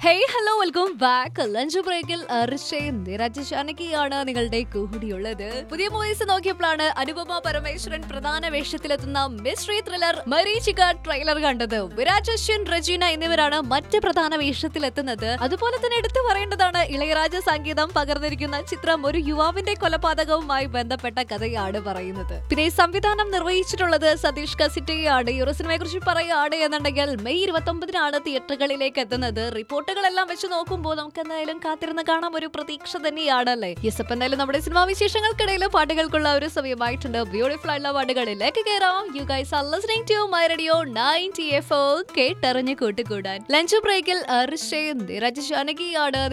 hey hello welcome back lunch ബ്രേക്കിൽ അർഷയും നിരജ് ജാനകിയാണ് നിങ്ങളുടെ കൂടിയുള്ളത് പുതിയ മൂവീസ് നോക്കിയപ്പോഴാണ് അനുപമ പരമേശ്വരൻ പ്രധാന വേഷത്തിലെത്തുന്ന മിസ്റ്ററി ത്രില്ലർ മരീചിക ട്രെയിലർ കണ്ടത് വിരാജ് അശ്വിൻ റജീന എന്നിവരാണ് മറ്റ് പ്രധാന വേഷത്തിലെത്തുന്നത് അതുപോലെ തന്നെ എടുത്തു പറയേണ്ടതാണ് ഇളയരാജ സംഗീതം പകർന്നിരിക്കുന്ന ചിത്രം ഒരു യുവാവിന്റെ കൊലപാതകവുമായി ബന്ധപ്പെട്ട കഥയാണ് പറയുന്നത് പിന്നെ ഈ സംവിധാനം നിർവഹിച്ചിട്ടുള്ളത് സതീഷ് കസിറ്റയാണ് ഈ ഒരു സിനിമയെ കുറിച്ച് പറയുകയാണ് എന്നുണ്ടെങ്കിൽ മെയ് ഇരുപത്തി ഒമ്പതിനാണ് തിയേറ്ററുകളിലേക്ക് എത്തുന്നത് റിപ്പോർട്ടുകളെല്ലാം വെച്ച് നോക്കുമ്പോൾ നമുക്ക് എന്തായാലും കാത്തിരുന്ന് കാണാം ഒരു പ്രതീക്ഷ തന്നെയാണല്ലേ യെസ് അപ്പൊ എന്തായാലും നമ്മുടെ സിനിമാ വിശേഷങ്ങൾക്കിടയിൽ പാട്ടുകൾക്കുള്ള ഒരു സമയമായിട്ടുണ്ട് ബ്യൂട്ടിഫുൾ ആയിട്ടുള്ള പാട്ടുകളിലേക്ക് കയറാം you guys are listening to my radio 90 F കേട്ടറിഞ്ഞ് കൂട്ടുകൂടാൻ ലഞ്ച് ബ്രേക്കിൽ അർഷയും നിരജ് ജാനകിയാണ്